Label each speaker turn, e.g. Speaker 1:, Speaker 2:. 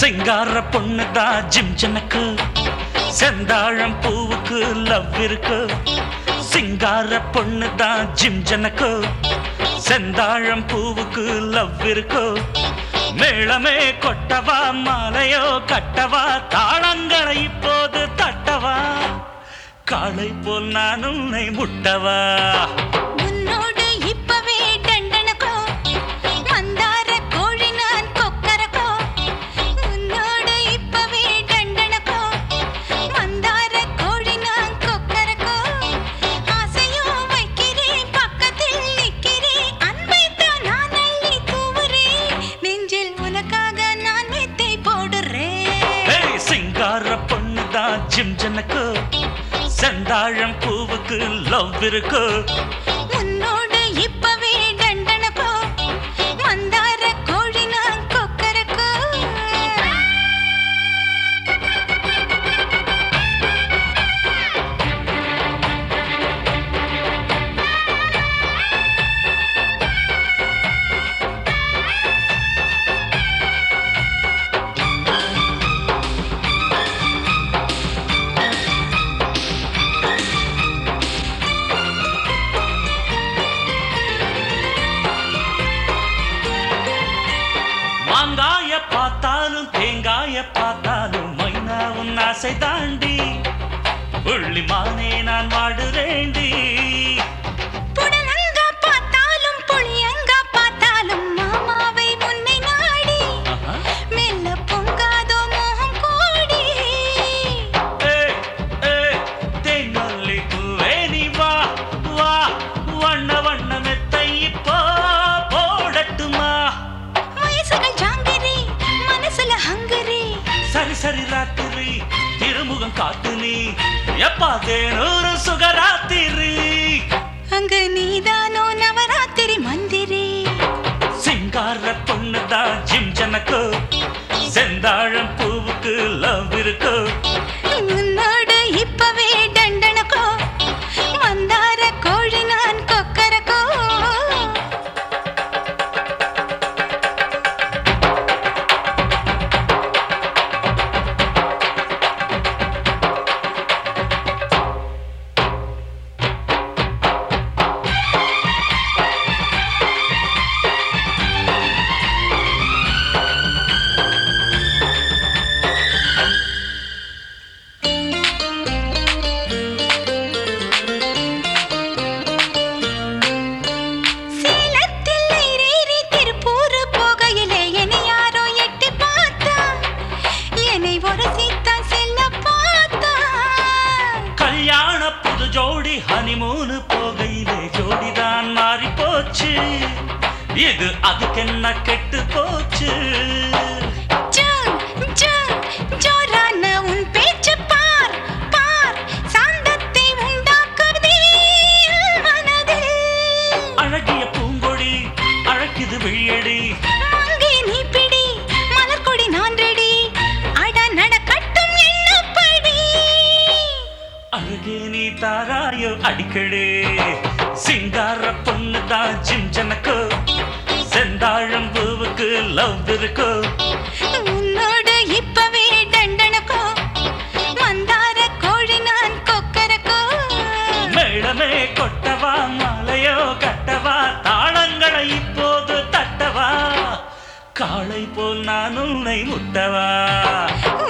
Speaker 1: சிங்கார பொண்ணுதான் ஜிம் ஜனக்கு செந்தாழம் பூவுக்கு லவ் இருக்கு சிங்கார பொண்ணுதான் ஜிம் ஜனக்கு செந்தாழம் பூவுக்கு லவ் இருக்கு மேளமே கொட்டவா மாலையோ கட்டவா தாளங்களை இப்போது தட்டவா காளை போல் நான் உன்னை முட்டவா
Speaker 2: உன்னோடு இப்பவே டண்டனக்கோ மந்தார கோழி நான் கொக்கரக்கோ உன்னோடு இப்பவே டண்டனக்கோ மந்தார கோழி நான் கொக்கரக்கோ ஆசையோ வைக்கிறேன் பக்கத்தில் நிற்கிறேன் அன்பை தான் நான் அள்ளி தூவுறேன் நெஞ்சில் உனக்காக நான் மெத்தை போடுறேன்
Speaker 1: ஏய் சிங்கார பொண்ணுதான் ஜிம் ஜனக்கு செந்தாழம் பூவுக்கு லவ் இருக்கு
Speaker 2: உன்னோடு இப்பவே டண்டனக்கோ மந்தார கோழி நான் கொக்கரக்கோ
Speaker 1: மாங்காய பார்த்தாலும் தேங்காய பார்த்தாலும் மைனா உன் ஆசை தாண்டி புள்ளி மானே நான் வாடுறேண்டி
Speaker 2: புடலங்கா பார்த்தாலும் புளியங்கா பார்த்தாலும் மாமாவை முன்னை நாடி
Speaker 1: ஆஹா.
Speaker 2: மெல்ல பொங்காதோ மோகம் கோடி
Speaker 1: ஏய், ஏய், தேன்மல்லி பூவே நீ வா, வா, வண்ண வண்ண மெத்தை இப்போ போடட்டுமா
Speaker 2: வயசுகள் ஜாங்கிரி மனசுல ஹங்கரி
Speaker 1: சரி சரி ராத்திரி திருமுகம் காட்டு நீ எப்பா தேனூறு சுகராத்திரி
Speaker 2: அங்க நீதானோ நவராத்திரி மந்திரி
Speaker 1: சிங்கார பொண்ணுதான் ஜிம் ஜனக்கு செந்தாழம் பூவுக்கு லவ் இருக்கு
Speaker 2: உன்னோடு இப்பவே டண்டனக்கோ மந்தார கோழி நான் கொக்கரக்கோ சேலத்தில் ஏறி திருப்பூர் போகையிலே என்னை யாரோ எட்டி பார்த்தா என்னை உரசித்தான் செல்ல பார்த்தா
Speaker 1: கல்யாண புது ஜோடி ஹனிமூனு போகையிலே ஜோடிதான் மாறி போச்சு இது அதுக்கென்ன கெட்டு போச்சு
Speaker 2: ஜோன், ஜோன், ஜோரான உன் பேச்சு பார், பார், சாந்தத்தை உண்டாக்குதே என் மனதில்.
Speaker 1: அழகிய பூங்கொடி அழகுது விழியடி
Speaker 2: அங்கே நீ பிடி, மலர்க்கொடி நான் ரெடி. அட நடக்கட்டும் என்னப்படி.
Speaker 1: அழகே நீ தாராயோ அடிக்கடி சிங்கார பொண்ணுதான் ஜிம் ஜனக்கு செந்தாழம் பூவுக்கு லவ் இருக்கு
Speaker 2: உன்னோடு இப்பவே டண்டனக்கோ, மந்தார கோழி நான் கொக்கரக்கோ.
Speaker 1: மேளமே கொட்டவா மாலையோ கட்டவா தாளங்களை இப்போது தட்டவா காளை போல் நான் உன்னை முட்டவா